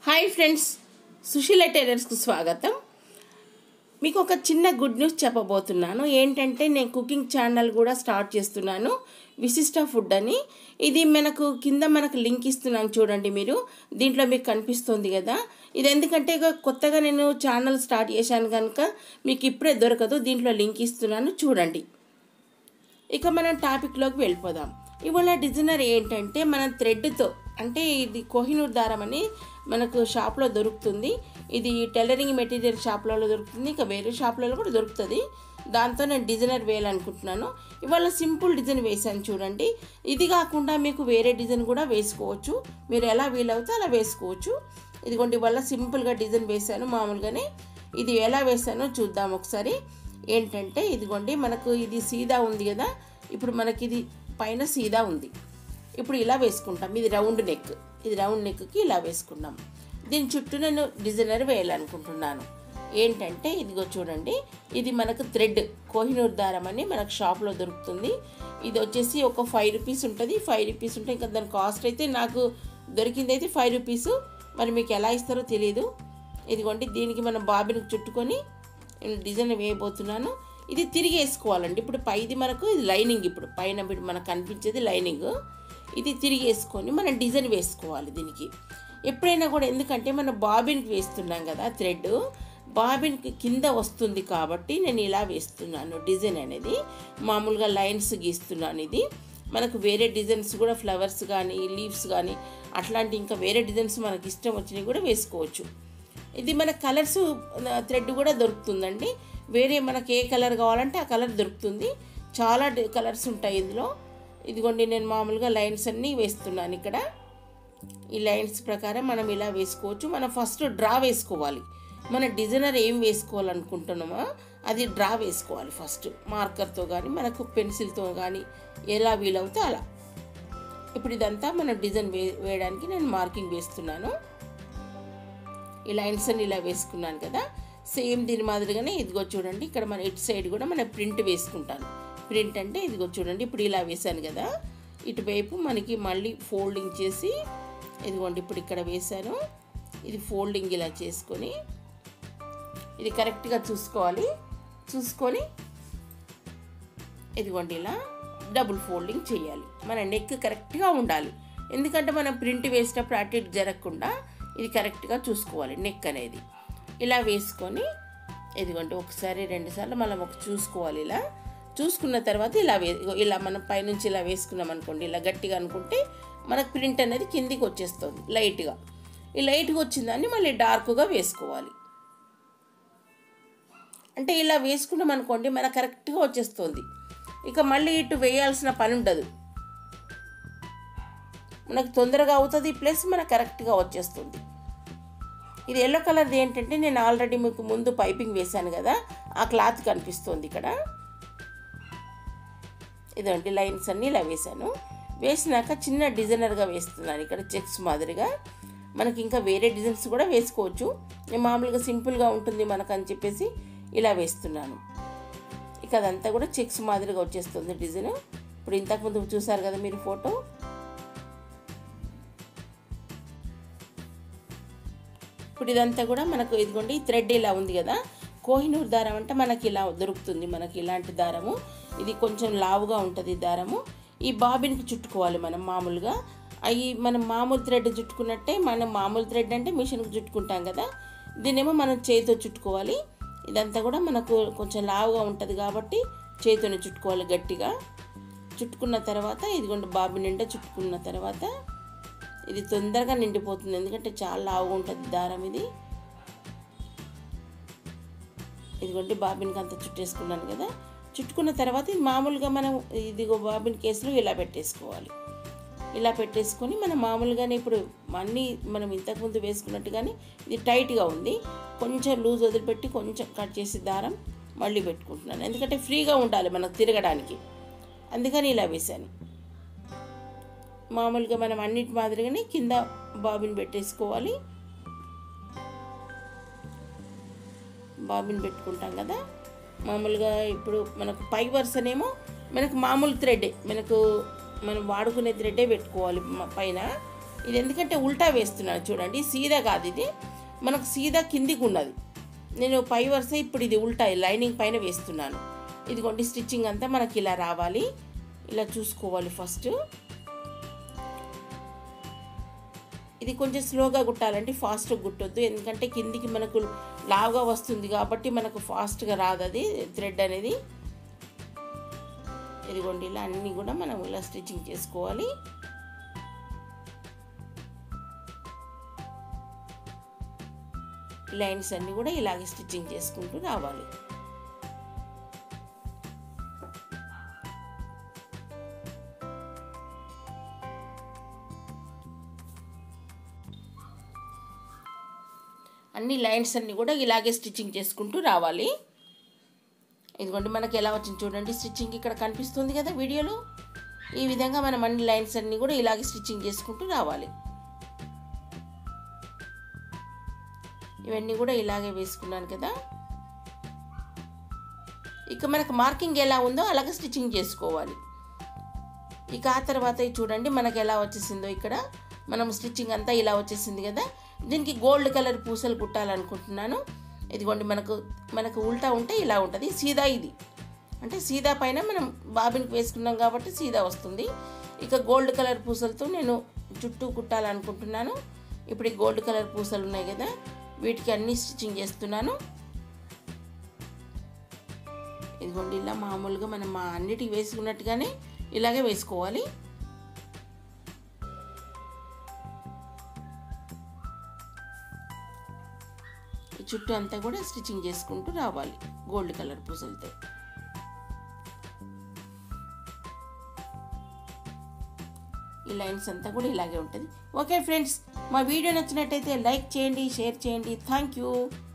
hi friends Susheela టైలర్స్కు స్వాగతం మీకు ఒక చిన్న గుడ్ న్యూస్ చెప్పబోతున్నాను ఏంటంటే నేను కుకింగ్ ఛానల్ కూడా స్టార్ట్ చేస్తున్నాను విశిష్ట ఫుడ్ అని ఇది మనకు కింద మనకు లింక్ ఇస్తున్నాను చూడండి మీరు దీంట్లో మీకు కనిపిస్తుంది కదా ఇది ఎందుకంటే ఇక కొత్తగా నేను ఛానల్ స్టార్ట్ చేశాను కనుక మీకు ఇప్పుడే దొరకదు దీంట్లో లింక్ ఇస్తున్నాను చూడండి ఇక మనం టాపిక్లోకి వెళ్ళిపోదాం ఇవాళ డిజైనర్ ఏంటంటే మనం థ్రెడ్తో అంటే ఇది కోహినూర్ దారం అని మనకు షాప్లో దొరుకుతుంది ఇది టైలరింగ్ మెటీరియల్ షాప్లలో దొరుకుతుంది ఇంకా వేరే షాప్లలో కూడా దొరుకుతుంది దాంతో నేను డిజైనర్ వేయాలనుకుంటున్నాను ఇవాళ సింపుల్ డిజైన్ వేసాను చూడండి ఇది కాకుండా మీకు వేరే డిజైన్ కూడా వేసుకోవచ్చు మీరు ఎలా వీలవుతే అలా వేసుకోవచ్చు ఇదిగోండి ఇవాళ సింపుల్గా డిజైన్ వేసాను మామూలుగానే ఇది ఎలా వేసానో చూద్దాం ఒకసారి ఏంటంటే ఇదిగోండి మనకు ఇది సీదా ఉంది కదా ఇప్పుడు మనకి ఇది పైన సీదా ఉంది ఇప్పుడు ఇలా వేసుకుంటాం ఇది రౌండ్ నెక్ ఇది రౌండ్ నెక్కి ఇలా వేసుకున్నాం దీని చుట్టూ నేను డిజైనర్ వేయాలనుకుంటున్నాను ఏంటంటే ఇదిగో చూడండి ఇది మనకు థ్రెడ్ కోహినూర్ దారం అని మనకు షాప్లో దొరుకుతుంది ఇది వచ్చేసి ఒక ఫైవ్ రూపీస్ ఉంటుంది ఫైవ్ రూపీస్ ఉంటే ఇంకా దాని కాస్ట్ అయితే నాకు దొరికింది అయితే ఫైవ్ రూపీస్ మరి మీకు ఎలా ఇస్తారో తెలియదు ఇదిగోండి దీనికి మనం బాబినికి చుట్టుకొని నేను డిజైన్ వేయబోతున్నాను ఇది తిరిగి వేసుకోవాలండి ఇప్పుడు పైది మనకు ఇది లైనింగ్ ఇప్పుడు పైన ఇప్పుడు మనకు కనిపించేది లైనింగ్ ఇది తిరిగి వేసుకొని మనం డిజైన్ వేసుకోవాలి దీనికి ఎప్పుడైనా కూడా ఎందుకంటే మనం బాబిన్కి వేస్తున్నాం కదా థ్రెడ్ బాబిన్కి కింద వస్తుంది కాబట్టి నేను ఇలా వేస్తున్నాను డిజైన్ అనేది మామూలుగా లైన్స్ గీస్తున్నాను ఇది మనకు వేరే డిజైన్స్ కూడా ఫ్లవర్స్ కానీ లీవ్స్ కానీ అట్లాంటి ఇంకా వేరే డిజైన్స్ మనకి ఇష్టం వచ్చినవి కూడా వేసుకోవచ్చు ఇది మన కలర్స్ థ్రెడ్ కూడా దొరుకుతుందండి వేరే మనకి ఏ కలర్ కావాలంటే ఆ కలర్ దొరుకుతుంది చాలా కలర్స్ ఉంటాయి ఇందులో ఇదిగోండి నేను మామూలుగా లైన్స్ అన్నీ వేస్తున్నాను ఇక్కడ ఈ లైన్స్ ప్రకారం మనం ఇలా వేసుకోవచ్చు మనం ఫస్ట్ డ్రా వేసుకోవాలి మన డిజైనర్ ఏం వేసుకోవాలనుకుంటున్నామో అది డ్రా వేసుకోవాలి ఫస్ట్ మార్కర్తో కానీ మనకు పెన్సిల్తో కానీ ఎలా వీలవుతే అలా ఇప్పుడు ఇదంతా మనం డిజైన్ వే వేయడానికి నేను మార్కింగ్ వేస్తున్నాను ఈ లైన్స్ అని ఇలా వేసుకున్నాను కదా సేమ్ దీని మాదిరిగానే ఇదిగో చూడండి ఇక్కడ మన ఇటు సైడ్ కూడా మన ప్రింట్ వేసుకుంటాను ప్రింట్ అంటే ఇదిగో చూడండి ఇప్పుడు ఇలా వేసాను కదా ఇటువైపు మనకి మళ్ళీ ఫోల్డింగ్ చేసి ఇదిగోండి ఇప్పుడు ఇక్కడ వేసాను ఇది ఫోల్డింగ్ ఇలా చేసుకొని ఇది కరెక్ట్గా చూసుకోవాలి చూసుకొని ఇదిగోండి ఇలా డబుల్ ఫోల్డింగ్ చేయాలి మన నెక్ కరెక్ట్గా ఉండాలి ఎందుకంటే మనం ప్రింట్ వేసేటప్పుడు అటు ఇటు జరగకుండా ఇది కరెక్ట్గా చూసుకోవాలి నెక్ అనేది ఇలా వేసుకొని ఇదిగోండి ఒకసారి రెండుసార్లు మనం ఒక చూసుకోవాలి ఇలా చూసుకున్న తర్వాత ఇలా వే ఇలా మనం పైనుంచి ఇలా వేసుకున్నాం అనుకోండి ఇలా గట్టిగా అనుకుంటే మనకు ప్రింట్ అనేది కిందికి వచ్చేస్తుంది లైట్గా ఈ లైట్గా వచ్చిందాన్ని మళ్ళీ డార్క్గా వేసుకోవాలి అంటే ఇలా వేసుకున్నాం అనుకోండి మనకు కరెక్ట్గా వచ్చేస్తుంది ఇక మళ్ళీ ఇటు వేయాల్సిన పని ఉండదు మనకు తొందరగా అవుతుంది ప్లస్ మనకు కరెక్ట్గా వచ్చేస్తుంది ఇది ఎల్లో కలర్ది ఏంటంటే నేను ఆల్రెడీ మీకు ముందు పైపింగ్ వేశాను కదా ఆ క్లాత్ కనిపిస్తుంది ఇక్కడ ఇదండి లైన్స్ అన్నీ ఇలా వేశాను వేసినాక చిన్న డిజైనర్గా వేస్తున్నాను ఇక్కడ చెక్స్ మాదిరిగా మనకి ఇంకా వేరే డిజైన్స్ కూడా వేసుకోవచ్చు నేను మామూలుగా సింపుల్గా ఉంటుంది మనకు అని చెప్పేసి ఇలా వేస్తున్నాను ఇక అదంతా కూడా చెక్స్ మాదిరిగా వచ్చేస్తుంది డిజైన్ ఇప్పుడు ఇంతకుముందు చూసారు కదా మీరు ఫోటో ఇప్పుడు ఇదంతా కూడా మనకు ఇదిగోండి థ్రెడ్ ఇలా ఉంది కదా కోహినూర్ దారం అంటే మనకి ఇలా దొరుకుతుంది మనకి ఇలాంటి దారము ఇది కొంచెం లావుగా ఉంటుంది దారము ఈ బాబిన్కి చుట్టుకోవాలి మనం మామూలుగా అవి మనం మామూలు థ్రెడ్ చుట్టుకున్నట్టే మనం మామూలు థ్రెడ్ అంటే మిషన్కి చుట్టుకుంటాం కదా దీనేమో మనం చేతితో చుట్టుకోవాలి ఇదంతా కూడా మనకు కొంచెం లావుగా ఉంటుంది కాబట్టి చేతిని చుట్టుకోవాలి గట్టిగా చుట్టుకున్న తర్వాత ఇదిగోండి బాబు నిండా చుట్టుకున్న తర్వాత ఇది తొందరగా నిండిపోతుంది ఎందుకంటే చాలా లావుగా ఉంటుంది దారం ఇది ఇదిగోండి బాబిన్కి అంతా చుట్టేసుకున్నాను కదా చుట్టుకున్న తర్వాత ఇది మామూలుగా మనం ఇదిగో బాబిన్ కేసులో ఇలా పెట్టేసుకోవాలి ఇలా పెట్టేసుకొని మనం మామూలుగానే ఇప్పుడు అన్నీ మనం ఇంతకుముందు వేసుకున్నట్టుగానే ఇది టైట్గా ఉంది కొంచెం లూజ్ వదిలిపెట్టి కొంచెం కట్ చేసి దారం మళ్ళీ పెట్టుకుంటున్నాను ఎందుకంటే ఫ్రీగా ఉండాలి మనకు తిరగడానికి అందుకని ఇలా వేశాను మామూలుగా మనం అన్నిటి మాదిరిగానే కింద బాబిన్ పెట్టేసుకోవాలి బాబిన్ పెట్టుకుంటాం కదా మామూలుగా ఇప్పుడు మనకు పై వరుసనేమో మనకు మామూలు థ్రెడ్ మనకు మనం వాడుకునే థ్రెడ్డే పెట్టుకోవాలి మ- పైన ఇది ఎందుకంటే ఉల్టా వేస్తున్నాను చూడండి సీదా కాదు ఇది మనకు సీదా కిందికి ఉన్నది నేను పై వరుస ఇప్పుడు ఇది ఉల్టా లైనింగ్ పైన వేస్తున్నాను ఇదిగోండి స్టిచ్చింగ్ అంతా మనకి ఇలా రావాలి ఇలా చూసుకోవాలి ఫస్ట్ ఇది కొంచెం స్లోగా కుట్టాలంటే ఫాస్ట్గా కుట్టొద్దు ఎందుకంటే కిందికి మనకు లావుగా వస్తుంది కాబట్టి మనకు ఫాస్ట్గా రాదు అది థ్రెడ్ అనేది ఇదిగోండి ఇలా అన్నీ కూడా మనం ఇలా స్టిచ్చింగ్ చేసుకోవాలి లైన్స్ అన్నీ కూడా ఇలాగే స్టిచ్చింగ్ చేసుకుంటూ రావాలి అన్ని లైన్స్ అన్నీ కూడా ఇలాగే స్టిచ్చింగ్ చేసుకుంటూ రావాలి ఇదిగోండి మనకి ఎలా వచ్చింది చూడండి స్టిచ్చింగ్ ఇక్కడ కనిపిస్తుంది కదా వీడియోలో ఈ విధంగా మనం అన్ని లైన్స్ అన్నీ కూడా ఇలాగే స్టిచ్చింగ్ చేసుకుంటూ రావాలి ఇవన్నీ కూడా ఇలాగే వేసుకున్నాను కదా ఇక మనకు మార్కింగ్ ఎలా ఉందో అలాగే స్టిచ్చింగ్ చేసుకోవాలి ఇక ఆ తర్వాత చూడండి మనకు ఎలా వచ్చేసిందో ఇక్కడ మనం స్టిచ్చింగ్ అంతా ఇలా వచ్చేసింది కదా దీనికి గోల్డ్ కలర్ పూసలు కుట్టాలనుకుంటున్నాను ఇదిగోండి మనకు మనకు ఉల్టా ఉంటే ఇలా ఉంటుంది సీదా ఇది అంటే సీదా పైన మనం బాబిన్కి వేసుకున్నాం కాబట్టి సీదా వస్తుంది ఇక గోల్డ్ కలర్ పూసలతో నేను చుట్టూ కుట్టాలనుకుంటున్నాను ఇప్పుడు ఈ గోల్డ్ కలర్ పూసలు ఉన్నాయి కదా వీటికి అన్ని స్టిచ్చింగ్ చేస్తున్నాను ఇదిగోండి ఇలా మామూలుగా మనం మా అన్నిటికి వేసుకున్నట్టుగానే ఇలాగే వేసుకోవాలి చుట్టూ అంతా కూడా స్టిచ్చింగ్ చేసుకుంటూ రావాలి గోల్డ్ కలర్ పూసలతో ఈ లైన్స్ అంతా కూడా ఇలాగే ఉంటుంది ఓకే ఫ్రెండ్స్ మా వీడియో నచ్చినట్టయితే లైక్ చేయండి షేర్ చేయండి థ్యాంక్ యూ